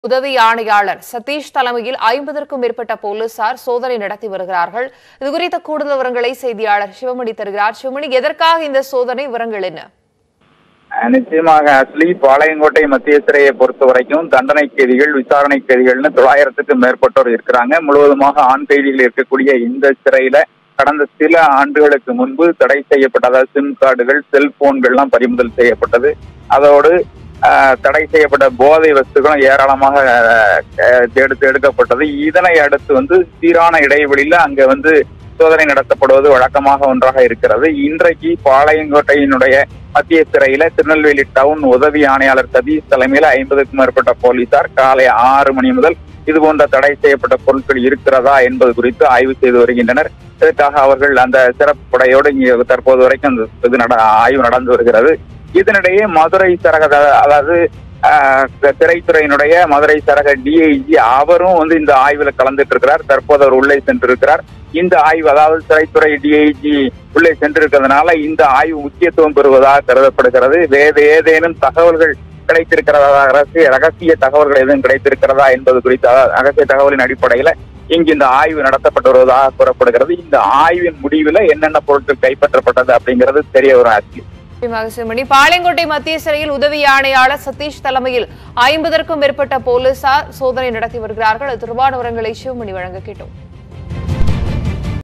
உதவி ஆணையாளர் சதீஷ் தலைமையில் ஐம்பதற்கும் மேற்பட்ட போலீசார் சோதனை நடத்தி வருகிறார்கள் இதுகுறித்த கூடுதல் விவரங்களை செய்தியாளர் சிவமணி தருகிறார் சிவமணி எதற்காக இந்த சோதனை விவரங்கள் என்ன அஹ் நிச்சயமாக அஸ்லி பாளையங்கோட்டை மத்திய சிறையை பொறுத்த வரைக்கும் தண்டனை கைதிகள் விசாரணை கைதிகள்னு தொள்ளாயிரத்துக்கும் மேற்பட்டோர் இருக்கிறாங்க முழுவதுமாக ஆண் கைதிகள் இருக்கக்கூடிய இந்த சிறையில கடந்த சில ஆண்டுகளுக்கு முன்பு தடை செய்யப்பட்ட அதாவது சிம் கார்டுகள் செல்போன்கள்லாம் பறிமுதல் செய்யப்பட்டது அதோடு அஹ், தடை செய்யப்பட்ட போதை வஸ்துகளும் ஏராளமாக அஹ், எடுத்து எடுக்கப்பட்டது இதனை அடுத்து வந்து சீரான இடைவெளியில அங்க வந்து சோதனை நடத்தப்படுவது வழக்கமாக ஒன்றாக இருக்கிறது இன்றைக்கு பாளையங்கோட்டையினுடைய மத்திய சிறையில திருநெல்வேலி டவுன் உதவி ஆணையாளர் சதீஷ் தலைமையில் ஐம்பதுக்கும் மேற்பட்ட போலீசார் காலை ஆறு மணி முதல் இது போன்ற தடை செய்யப்பட்ட பொருட்கள் இருக்கிறதா என்பது குறித்து ஆய்வு செய்து வருகின்றனர் இதற்காக அவர்கள் அந்த சிறப்பு படையோடு இங்கே தற்போது வரைக்கும் அந்த இது நட ஆய்வு நடந்து வருகிறது இதனிடையே மதுரை சரக அதாவது ஆஹ், திரைத்துறையினுடைய மதுரை சரக டிஐஜி அவரும் வந்து இந்த ஆய்வுல கலந்துட்டு இருக்கிறார் தற்போது அவர் உள்ளே சென்றிருக்கிறார் இந்த ஆய்வு அதாவது சிறைத்துறை டிஐஜி உள்ளே சென்றிருக்கிறதுனால இந்த ஆய்வு முக்கியத்துவம் பெறுவதாக கருதப்படுகிறது வேறு ஏதேனும் தகவல்கள் கிடைத்திருக்கிறதா ரகசிய ரகசிய தகவல்கள் எதுவும் கிடைத்திருக்கிறதா என்பது குறித்து அதாவது ரகசிய தகவலின் அடிப்படையில இங்கு இந்த ஆய்வு நடத்தப்பட்டு வருவதாக கூறப்படுகிறது இந்த ஆய்வின் முடிவில் என்னென்ன பொருட்கள் கைப்பற்றப்பட்டது அப்படிங்கிறது தெரிய வரும் ஆட்சி நிச்சயமாக சிவமணி பாளையங்கோட்டை மத்திய சிறையில் உதவி ஆணையாளர் சதீஷ் தலைமையில் ஐம்பதற்கும் மேற்பட்ட போலீசார் சோதனை நடத்தி வருகிறார்கள் அது தொடர்பான விவரங்களை சிவமணி வழங்க கேட்டோம்